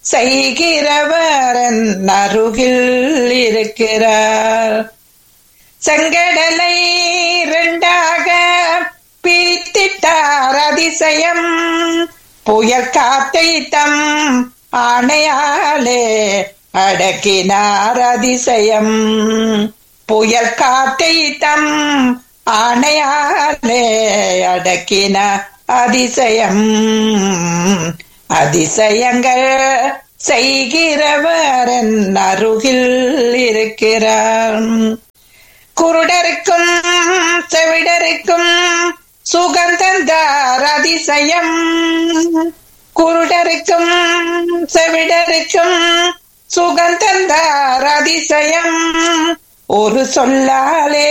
செய்கிறவர் என் அருகில் இருக்கிறார் செங்கடலை இரண்டாக பிரித்திட்டார் அதிசயம் புயல் காத்தை தம் ஆணையாலே அடக்கினார் அதிசயம் புயல் காத்தை தம் ஆணையாலே அடக்கின அதிசயம் அதிசயங்கள் செய்கிறவர் என் அருகில் இருக்கிறார் குருடருக்கும் செவிடருக்கும் சுகந்தந்தார் அதிசயம் குருடருக்கும் செவிடருக்கும் சுகந்தந்தார் அதிசயம் ஒரு சொல்லாலே